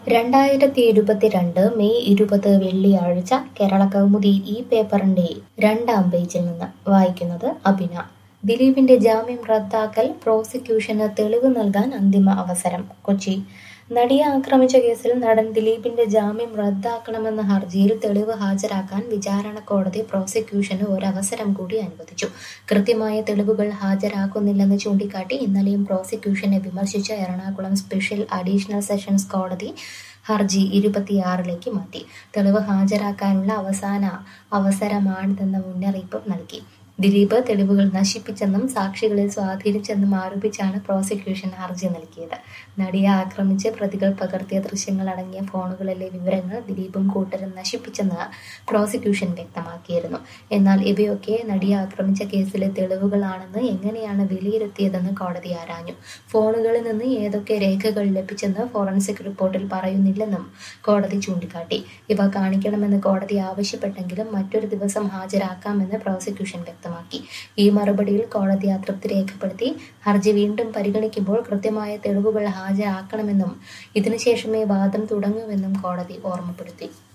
രണ്ടായിരത്തി ഇരുപത്തിരണ്ട് മെയ് ഇരുപത് വെള്ളിയാഴ്ച കേരള കൗമുദി ഈ പേപ്പറിന്റെ രണ്ടാം പേജിൽ നിന്ന് വായിക്കുന്നത് അഭിന ദിലീപിന്റെ ജാമ്യം റദ്ദാക്കൽ പ്രോസിക്യൂഷന് തെളിവ് നൽകാൻ അന്തിമ അവസരം കൊച്ചി നടിയെ ആക്രമിച്ച കേസിൽ നടൻ ദിലീപിന്റെ ജാമ്യം റദ്ദാക്കണമെന്ന ഹർജിയിൽ തെളിവ് ഹാജരാക്കാൻ വിചാരണ കോടതി പ്രോസിക്യൂഷന് ഒരവസരം കൂടി അനുവദിച്ചു കൃത്യമായ തെളിവുകൾ ഹാജരാക്കുന്നില്ലെന്ന് ചൂണ്ടിക്കാട്ടി ഇന്നലെയും പ്രോസിക്യൂഷനെ വിമർശിച്ച എറണാകുളം സ്പെഷ്യൽ അഡീഷണൽ സെഷൻസ് കോടതി ഹർജി ഇരുപത്തിയാറിലേക്ക് മാറ്റി തെളിവ് ഹാജരാക്കാനുള്ള അവസാന അവസരമാണിതെന്ന മുന്നറിയിപ്പ് നൽകി ദിലീപ് തെളിവുകൾ നശിപ്പിച്ചെന്നും സാക്ഷികളെ സ്വാധീനിച്ചെന്നും ആരോപിച്ചാണ് പ്രോസിക്യൂഷൻ ഹർജി നൽകിയത് നടിയെ ആക്രമിച്ച് പ്രതികൾ പകർത്തിയ ദൃശ്യങ്ങൾ അടങ്ങിയ ഫോണുകളിലെ വിവരങ്ങൾ ദിലീപും കൂട്ടരും നശിപ്പിച്ചെന്ന് പ്രോസിക്യൂഷൻ വ്യക്തമാക്കിയിരുന്നു എന്നാൽ ഇവയൊക്കെ നടിയെ ആക്രമിച്ച കേസിലെ തെളിവുകളാണെന്ന് എങ്ങനെയാണ് വിലയിരുത്തിയതെന്ന് കോടതി ആരാഞ്ഞു ഫോണുകളിൽ നിന്ന് ഏതൊക്കെ രേഖകൾ ലഭിച്ചെന്ന് ഫോറൻസിക് റിപ്പോർട്ടിൽ പറയുന്നില്ലെന്നും കോടതി ചൂണ്ടിക്കാട്ടി ഇവ കാണിക്കണമെന്ന് കോടതി ആവശ്യപ്പെട്ടെങ്കിലും മറ്റൊരു ദിവസം ഹാജരാക്കാമെന്ന് പ്രോസിക്യൂഷൻ വ്യക്തമാക്കി ഈ മറുപടിയിൽ കോടതി അതൃപ്തി രേഖപ്പെടുത്തി ഹർജി വീണ്ടും പരിഗണിക്കുമ്പോൾ കൃത്യമായ തെളിവുകൾ ഹാജരാക്കണമെന്നും ഇതിനുശേഷമേ വാദം തുടങ്ങൂവെന്നും കോടതി ഓർമ്മപ്പെടുത്തി